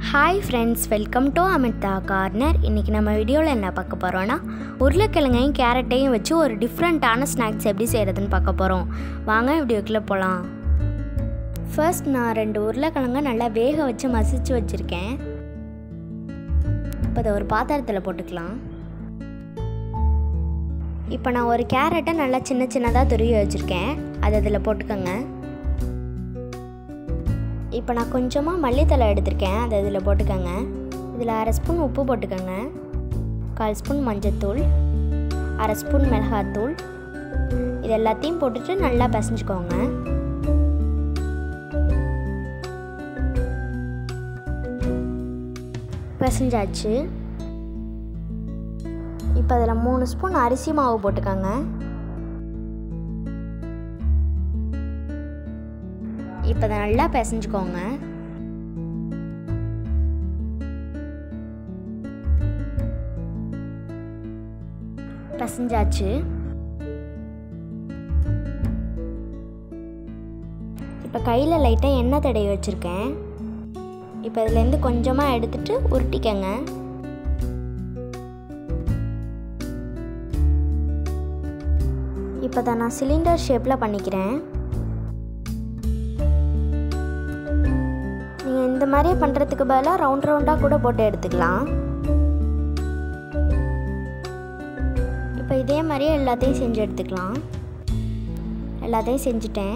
hi friends welcome to Amirtha corner இன்றைக்கி நம்ம வீடியோவில் என்ன பார்க்க போகிறோன்னா உருளைக்கிழங்கையும் கேரட்டையும் வச்சு ஒரு டிஃப்ரெண்ட்டான ஸ்நாக்ஸ் எப்படி செய்கிறதுன்னு பார்க்க போகிறோம் வாங்க வீடியோக்குள்ளே போகலாம் ஃபர்ஸ்ட் நான் ரெண்டு உருளைக்கிழங்கை நல்லா வேக வச்சு மசிச்சு வச்சுருக்கேன் இப்போ அதை ஒரு பாத்திரத்தில் போட்டுக்கலாம் இப்போ நான் ஒரு கேரட்டை நல்லா சின்ன சின்னதாக துருவி வச்சுருக்கேன் அதை அதில் போட்டுக்கோங்க இப்போ நான் கொஞ்சமாக மல்லித்தலை எடுத்திருக்கேன் அதை இதில் போட்டுக்கோங்க இதில் அரை ஸ்பூன் உப்பு போட்டுக்கோங்க கால் ஸ்பூன் மஞ்சத்தூள் அரை ஸ்பூன் மிளகாத்தூள் இது எல்லாத்தையும் போட்டுட்டு நல்லா பிசைஞ்சுக்கோங்க பிசைஞ்சாச்சு இப்போ அதில் மூணு ஸ்பூன் அரிசி மாவு போட்டுக்கோங்க இப்போ அதை நல்லா பிசைஞ்சுக்கோங்க பிசைஞ்சாச்சு இப்போ கையில் லைட்டாக எண்ணெய் தடவி வச்சுருக்கேன் இப்போ இதுலேருந்து கொஞ்சமாக எடுத்துட்டு உருட்டிக்கங்க இப்போ தான் நான் சிலிண்டர் ஷேப்பில் பண்ணிக்கிறேன் நீங்கள் இந்த மாதிரியே பண்ணுறதுக்கு பதிலாக ரவுண்ட் ரவுண்டாக கூட போட்டு எடுத்துக்கலாம் இப்போ இதே மாதிரியே எல்லாத்தையும் செஞ்சு எடுத்துக்கலாம் எல்லாத்தையும் செஞ்சுட்டேன்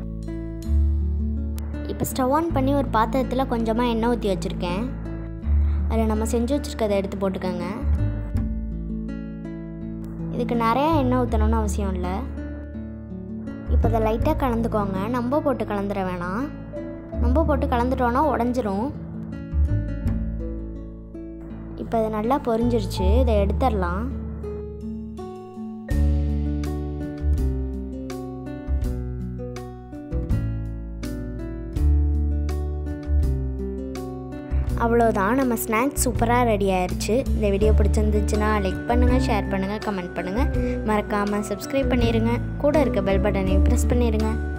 இப்போ ஸ்டவ் ஆன் பண்ணி ஒரு பாத்திரத்தில் கொஞ்சமாக எண்ணெய் ஊற்றி வச்சுருக்கேன் அதில் நம்ம செஞ்சு வச்சுருக்கதை எடுத்து போட்டுக்கோங்க இதுக்கு நிறையா எண்ணெய் ஊற்றணும்னு அவசியம் இல்லை இப்போ அதை லைட்டாக கலந்துக்கோங்க நம்ம போட்டு கலந்துட வேணாம் நம்ம போட்டு கலந்துட்டோன்னா உடஞ்சிரும் இப்போ இது நல்லா பொரிஞ்சிருச்சு இதை எடுத்துடலாம் அவ்வளோதான் நம்ம ஸ்நாக்ஸ் சூப்பராக ரெடி ஆயிடுச்சு இந்த வீடியோ பிடிச்சிருந்துச்சுன்னா லைக் பண்ணுங்கள் ஷேர் பண்ணுங்கள் கமெண்ட் பண்ணுங்கள் மறக்காமல் சப்ஸ்கிரைப் பண்ணிடுங்க கூட இருக்க பெல் பட்டனையும் ப்ரெஸ் பண்ணிடுங்க